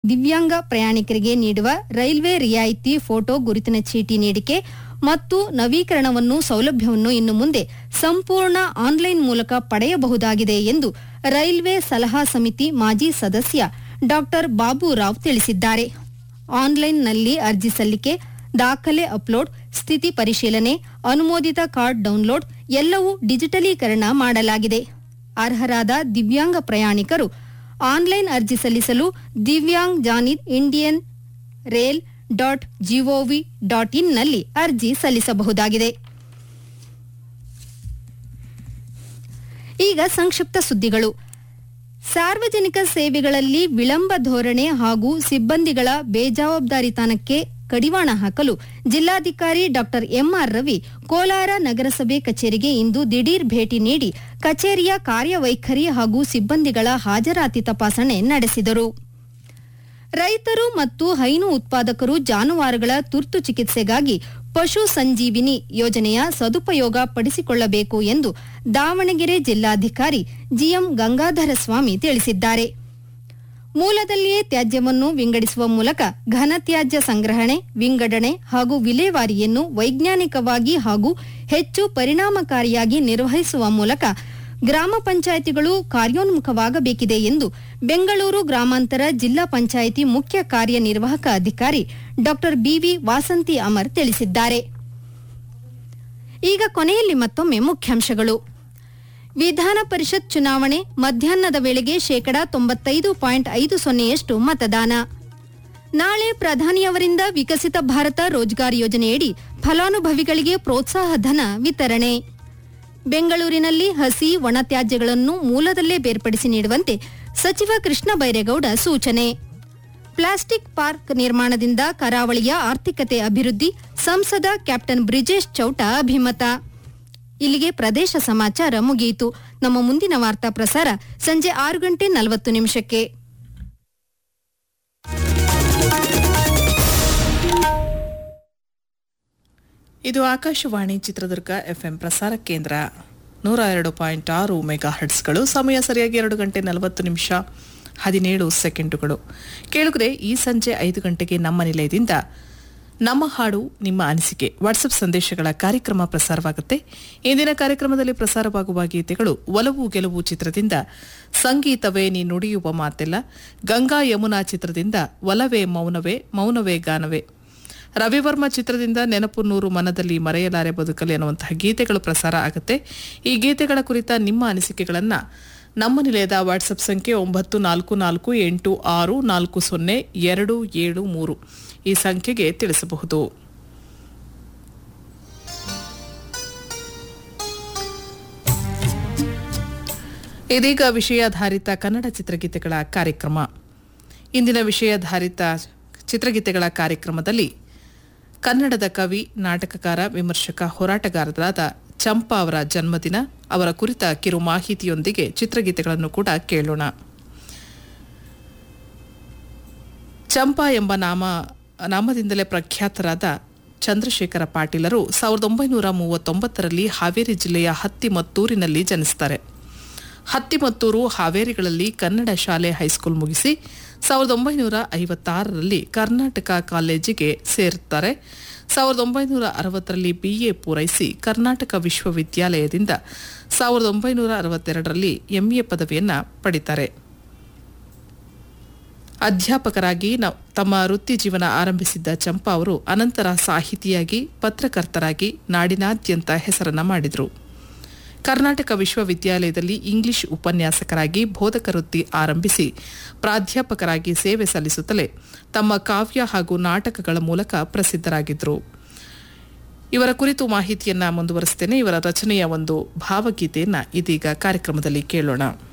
ದಿವ್ಯಾಂಗ ಪ್ರಯಾಣಿಕರಿಗೆ ನೀಡುವ ರೈಲ್ವೆ ರಿಯಾಯಿತಿ ಫೋಟೋ ಗುರುತಿನ ಚೀಟಿ ನೀಡಿಕೆ ಮತ್ತು ನವೀಕರಣವನ್ನು ಸೌಲಭ್ಯವನ್ನು ಇನ್ನು ಮುಂದೆ ಸಂಪೂರ್ಣ ಆನ್ಲೈನ್ ಮೂಲಕ ಪಡೆಯಬಹುದಾಗಿದೆ ಎಂದು ರೈಲ್ವೆ ಸಲಹಾ ಸಮಿತಿ ಮಾಜಿ ಸದಸ್ಯ ಡಾ ಬಾಬುರಾವ್ ತಿಳಿಸಿದ್ದಾರೆ ಆನ್ಲೈನ್ನಲ್ಲಿ ಅರ್ಜಿ ಸಲ್ಲಿಕೆ ದಾಖಲೆ ಅಪ್ಲೋಡ್ ಸ್ಥಿತಿ ಪರಿಶೀಲನೆ ಅನುಮೋದಿತ ಕಾರ್ಡ್ ಡೌನ್ಲೋಡ್ ಎಲ್ಲವೂ ಡಿಜಿಟಲೀಕರಣ ಮಾಡಲಾಗಿದೆ ಅರ್ಹರಾದ ದಿವ್ಯಾಂಗ ಪ್ರಯಾಣಿಕರು ಆನ್ಲೈನ್ ಅರ್ಜಿ ಸಲ್ಲಿಸಲು ದಿವ್ಯಾಂಗ್ ಜಾನಿದ್ Indian rail dot gov dot ಇನ್ನಲ್ಲಿ ಅರ್ಜಿ ಸಲ್ಲಿಸಬಹುದಾಗಿದೆ ಈಗ ಸಂಕ್ಷಿಪ್ತ ಸುದ್ದಿಗಳು ಸಾರ್ವಜನಿಕ ಸೇವೆಗಳಲ್ಲಿ ವಿಳಂಬ ಧೋರಣೆ ಹಾಗೂ ಸಿಬ್ಬಂದಿಗಳ ಬೇಜವಾಬ್ದಾರಿತನಕ್ಕೆ ಕಡಿವಾಣ ಹಾಕಲು ಜಿಲ್ಲಾಧಿಕಾರಿ ಡಾ ಎಂಆರ್ ರವಿ ಕೋಲಾರ ನಗರಸಭೆ ಕಚೇರಿಗೆ ಇಂದು ದಿಢೀರ್ ಭೇಟಿ ನೀಡಿ ಕಚೇರಿಯ ಕಾರ್ಯವೈಖರಿ ಹಾಗೂ ಸಿಬ್ಬಂದಿಗಳ ಹಾಜರಾತಿ ತಪಾಸಣೆ ನಡೆಸಿದರು ರೈತರು ಮತ್ತು ಹೈನು ಉತ್ಪಾದಕರು ಜಾನುವಾರುಗಳ ತುರ್ತು ಚಿಕಿತ್ಸೆಗಾಗಿ ಪಶು ಸಂಜೀವಿನಿ ಯೋಜನೆಯ ಸದುಪಯೋಗ ಪಡಿಸಿಕೊಳ್ಳಬೇಕು ಎಂದು ದಾವಣಗೆರೆ ಜಿಲ್ಲಾಧಿಕಾರಿ ಜಿಎಂ ಗಂಗಾಧರ ಸ್ವಾಮಿ ತಿಳಿಸಿದ್ದಾರೆ ಮೂಲದಲ್ಲಿಯೇ ತ್ಯಾಜ್ಯವನ್ನು ವಿಂಗಡಿಸುವ ಮೂಲಕ ಘನತ್ಯಾಜ್ಯ ಸಂಗ್ರಹಣೆ ವಿಂಗಡಣೆ ಹಾಗೂ ವಿಲೇವಾರಿಯನ್ನು ವೈಜ್ಞಾನಿಕವಾಗಿ ಹಾಗೂ ಹೆಚ್ಚು ಪರಿಣಾಮಕಾರಿಯಾಗಿ ನಿರ್ವಹಿಸುವ ಮೂಲಕ ಗ್ರಾಮ ಪಂಚಾಯಿತಿಗಳು ಕಾರ್ಯೋನ್ಮುಖವಾಗಬೇಕಿದೆ ಎಂದು ಬೆಂಗಳೂರು ಗ್ರಾಮಾಂತರ ಜಿಲ್ಲಾ ಪಂಚಾಯಿತಿ ಮುಖ್ಯ ಕಾರ್ಯನಿರ್ವಾಹಕ ಅಧಿಕಾರಿ ಡಾ ಬಿವಿ ವಾಸಂತಿ ಅಮರ್ ತಿಳಿಸಿದ್ದಾರೆ ಈಗ ಕೊನೆಯಲ್ಲಿ ಮತ್ತೊಮ್ಮೆ ಮುಖ್ಯಾಂಶಗಳು ವಿಧಾನ ಪರಿಷತ್ ಚುನಾವಣೆ ಮಧ್ಯಾಹ್ನದ ವೇಳೆಗೆ ಶೇಕಡಾ ತೊಂಬತ್ತೈದು ಪಾಯಿಂಟ್ ಐದು ಸೊನ್ನೆಯಷ್ಟು ಮತದಾನ ನಾಳೆ ಪ್ರಧಾನಿಯವರಿಂದ ವಿಕಸಿತ ಭಾರತ ರೋಜ್ಗಾರ್ ಯೋಜನೆಯಡಿ ಫಲಾನುಭವಿಗಳಿಗೆ ಪ್ರೋತ್ಸಾಹ ಧನ ವಿತರಣೆ ಬೆಂಗಳೂರಿನಲ್ಲಿ ಹಸಿ ಒಣತ್ಯಾಜ್ಯಗಳನ್ನು ಮೂಲದಲ್ಲೇ ಬೇರ್ಪಡಿಸಿ ನೀಡುವಂತೆ ಸಚಿವ ಕೃಷ್ಣ ಬೈರೇಗೌಡ ಸೂಚನೆ ಪ್ಲಾಸ್ಟಿಕ್ ಪಾರ್ಕ್ ನಿರ್ಮಾಣದಿಂದ ಕರಾವಳಿಯ ಆರ್ಥಿಕತೆ ಅಭಿವೃದ್ಧಿ ಸಂಸದ ಕ್ಯಾಪ್ಟನ್ ಬ್ರಿಜೇಶ್ ಚೌಟ ಅಭಿಮತ ಇಲ್ಲಿಗೆ ಪ್ರದೇಶ ಸಮಾಚಾರ ಮುಗಿಯಿತು ನಮ್ಮ ಮುಂದಿನ ವಾರ್ತಾ ಪ್ರಸಾರ ಸಂಜೆ ಆರು ಗಂಟೆ ನಲವತ್ತು ನಿಮಿಷಕ್ಕೆ ಇದು ಆಕಾಶವಾಣಿ ಚಿತ್ರದುರ್ಗ ಎಫ್ಎಂ ಪ್ರಸಾರ ಕೇಂದ್ರ ನೂರ ಎರಡು ಪಾಯಿಂಟ್ ಆರು ಮೆಗಾ ಹರ್ಟ್ಸ್ಗಳು ಸಮಯ ಸರಿಯಾಗಿ ಎರಡು ಗಂಟೆ ನಲವತ್ತು ನಿಮಿಷ ಹದಿನೇಳು ಸೆಕೆಂಡುಗಳು ಕೇಳುಗರೆ ಈ ಸಂಜೆ ಐದು ಗಂಟೆಗೆ ನಮ್ಮ ನಿಲಯದಿಂದ ನಮ್ಮ ಹಾಡು ನಿಮ್ಮ ಅನಿಸಿಕೆ ವಾಟ್ಸಪ್ ಸಂದೇಶಗಳ ಕಾರ್ಯಕ್ರಮ ಪ್ರಸಾರವಾಗುತ್ತೆ ಇಂದಿನ ಕಾರ್ಯಕ್ರಮದಲ್ಲಿ ಪ್ರಸಾರವಾಗುವ ಗೀತೆಗಳು ಒಲವು ಗೆಲುವು ಚಿತ್ರದಿಂದ ಸಂಗೀತವೇ ನೀ ನುಡಿಯುವ ಮಾತೆಲ್ಲ ಗಂಗಾ ಯಮುನಾ ಚಿತ್ರದಿಂದ ಒಲವೇ ಮೌನವೇ ಮೌನವೇ ಗಾನವೇ ರವಿವರ್ಮ ಚಿತ್ರದಿಂದ ನೆನಪು ನೂರು ಮನದಲ್ಲಿ ಮರೆಯಲಾರೆ ಬದುಕಲಿ ಅನ್ನುವಂತಹ ಗೀತೆಗಳು ಪ್ರಸಾರ ಆಗುತ್ತೆ ಈ ಗೀತೆಗಳ ಕುರಿತ ನಿಮ್ಮ ಅನಿಸಿಕೆಗಳನ್ನು ನಮ್ಮ ನಿಲಯದ ವಾಟ್ಸಪ್ ಸಂಖ್ಯೆ ಒಂಬತ್ತು ನಾಲ್ಕು ನಾಲ್ಕು ಎಂಟು ಆರು ನಾಲ್ಕು ಸೊನ್ನೆ ಎರಡು ಏಳು ಮೂರು ಈ ಸಂಖ್ಯೆಗೆ ತಿಳಿಸಬಹುದು ಇದೀಗ ವಿಷಯಾಧಾರಿತ ಕನ್ನಡ ಚಿತ್ರಗೀತೆಗಳ ಕಾರ್ಯಕ್ರಮ ಇಂದಿನ ವಿಷಯಾಧಾರಿತ ಚಿತ್ರಗೀತೆಗಳ ಕಾರ್ಯಕ್ರಮದಲ್ಲಿ ಕನ್ನಡದ ಕವಿ ನಾಟಕಕಾರ ವಿಮರ್ಶಕ ಹೋರಾಟಗಾರರಾದ ಚಂಪಾ ಅವರ ಜನ್ಮದಿನ ಅವರ ಕುರಿತ ಕಿರು ಮಾಹಿತಿಯೊಂದಿಗೆ ಚಿತ್ರಗೀತೆಗಳನ್ನು ಕೂಡ ಕೇಳೋಣ ಚಂಪಾ ಎಂಬ ನಾಮ ನಾಮದಿಂದಲೇ ಪ್ರಖ್ಯಾತರಾದ ಚಂದ್ರಶೇಖರ ಪಾಟೀಲರು ಸಾವಿರದ ಒಂಬೈನೂರ ಮೂವತ್ತೊಂಬತ್ತರಲ್ಲಿ ಹಾವೇರಿ ಜಿಲ್ಲೆಯ ಹತ್ತಿಮತ್ತೂರಿನಲ್ಲಿ ಜನಿಸ್ತಾರೆ ಹತ್ತಿಮತ್ತೂರು ಹಾವೇರಿಗಳಲ್ಲಿ ಕನ್ನಡ ಶಾಲೆ ಹೈಸ್ಕೂಲ್ ಮುಗಿಸಿ ಸಾವಿರದ ಒಂಬೈನೂರ ಐವತ್ತಾರರಲ್ಲಿ ಕರ್ನಾಟಕ ಕಾಲೇಜಿಗೆ ಸೇರುತ್ತಾರೆ ಸಾವಿರದ ಒಂಬೈನೂರ ಅರವತ್ತರಲ್ಲಿ ಬಿಎ ಪೂರೈಸಿ ಕರ್ನಾಟಕ ವಿಶ್ವವಿದ್ಯಾಲಯದಿಂದ ಸಾವಿರದ ಒಂಬೈನೂರ ಅರವತ್ತೆರಡರಲ್ಲಿ ಎಂಎ ಪದವಿಯನ್ನು ಪಡಿತಾರೆ ಅಧ್ಯಾಪಕರಾಗಿ ನ- ತಮ್ಮ ವೃತ್ತಿ ಜೀವನ ಆರಂಭಿಸಿದ್ದ ಚಂಪಾ ಅವರು ಅನಂತರ ಸಾಹಿತಿಯಾಗಿ ಪತ್ರಕರ್ತರಾಗಿ ನಾಡಿನಾದ್ಯಂತ ಹೆಸರನ್ನ ಮಾಡಿದರು ಕರ್ನಾಟಕ ವಿಶ್ವವಿದ್ಯಾಲಯದಲ್ಲಿ ಇಂಗ್ಲಿಷ್ ಉಪನ್ಯಾಸಕರಾಗಿ ಬೋಧಕ ವೃತ್ತಿ ಆರಂಭಿಸಿ ಪ್ರಾಧ್ಯಾಪಕರಾಗಿ ಸೇವೆ ಸಲ್ಲಿಸುತ್ತಲೇ ತಮ್ಮ ಕಾವ್ಯ ಹಾಗೂ ನಾಟಕಗಳ ಮೂಲಕ ಪ್ರಸಿದ್ಧರಾಗಿದ್ದರು ಇವರ ಕುರಿತು ಮಾಹಿತಿಯನ್ನ ಮುಂದುವರಿಸ್ತೇನೆ ಇವರ ರಚನೆಯ ಒಂದು ಭಾವಗೀತೆಯನ್ನ ಇದೀಗ ಕಾರ್ಯಕ್ರಮದಲ್ಲಿ ಕೇಳೋಣ